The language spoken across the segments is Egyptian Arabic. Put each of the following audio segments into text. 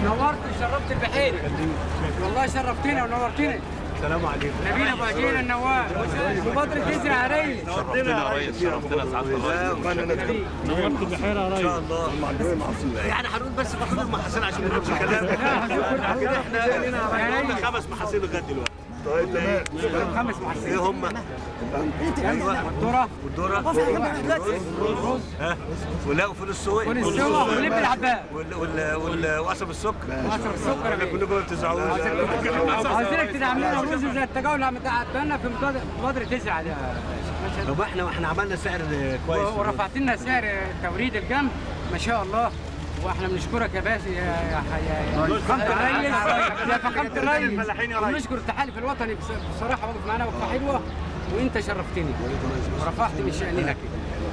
نورت وشرفت البحيري والله شرفتنا ونورتنا السلام عليكم نبيل ابو عجيل النواب وبدر تزرع يا ريس شرفتنا يا ريس شرفتنا سعاده الرئيس نورت البحيره يا ان شاء ريس الله يعني هنقول بس محاصيل محاصيل عشان ما نقولش كلام كده احنا لنا خمس محاصيل لغايه دلوقتي طيب تمام خمس محسنين ايه هم؟ ايوه الذره والذره والرز ها ولا وفول السوق والسوا ولب العباد وال وال وال وقصب السكر وقصب السكر يا اللي بيه. كلكم ما بتزعلوش عايزينك تدعم لنا الرز زي التجول اللي عملنا في مبادره تزرع ده طب احنا احنا عملنا سعر كويس ورفعت لنا سعر توريد الجمح ما شاء الله واحنا بنشكرك يا باسي يا يا يا يا فخامة الريس يا فخامة الريس ونشكر التحالف الوطني بص- بصراحة واقف معانا وقفة حلوة وانت شرفتني ورفعت من شأننا كده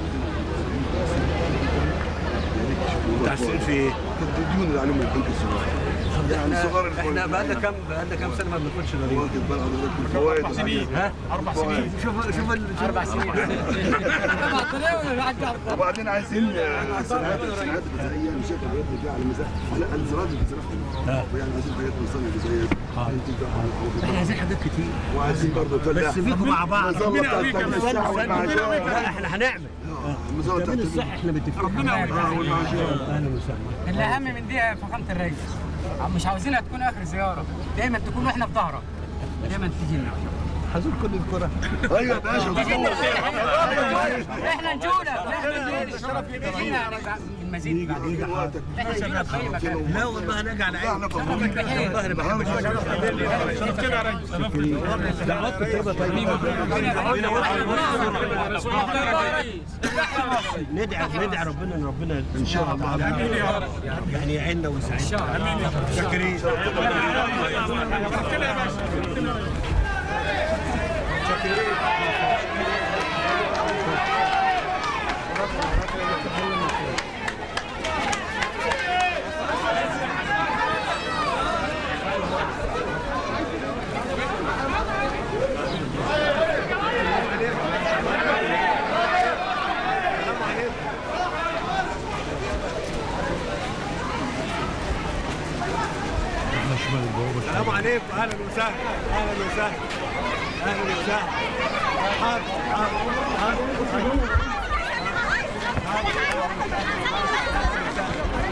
متعسرين في ايه؟ الديون اللي عليهم البنك الصغير يعني صغار احنا احنا بقالنا كام بقالنا كام سنه ما بناخدش ضريبه واخد بال حضرتك الفوائد اربع سنين ها؟ اربع سنين شوف شوف ال- شوف أربع سنين طبعا طلعوا الواحد يعرف. وبعدين عايزين الصناعات الصناعات الغذائيه مش شايف الحاجات اللي فيها على الميزان على الزراعه اللي بتزرعها يعني عايزين حاجات من الصناعه الغذائيه احنا عايزين حاجات كتير وعايزين برضه بس بيكم مع بعض ربنا يقويك يا لا احنا هنعمل التامين الصحي احنا متفقين ربنا اهلا وسهلا اللي اهم من دي يا فخامه الرئيس مش عاوزينها تكون اخر زياره دايما تكون واحنا في ظهرك دايما تيجي لنا هزور كل القرى ايوه يا باشا تيجي لنا احنا نجولك احنا نجولك تيجي لنا المزيد بعد كده. احنا نجولك في اي مكان لا والله انا على عيني احنا فخورين والله انا بحب دعواتكم طيبه طيبه ندعي ندعي ربنا ان ربنا ان شاء الله يعني يعيننا ويساعدنا شاكرين السلام عليكم اهلا وسهلا اهلا وسهلا اهلا وسهلا حاضر حاضر حاضر حاضر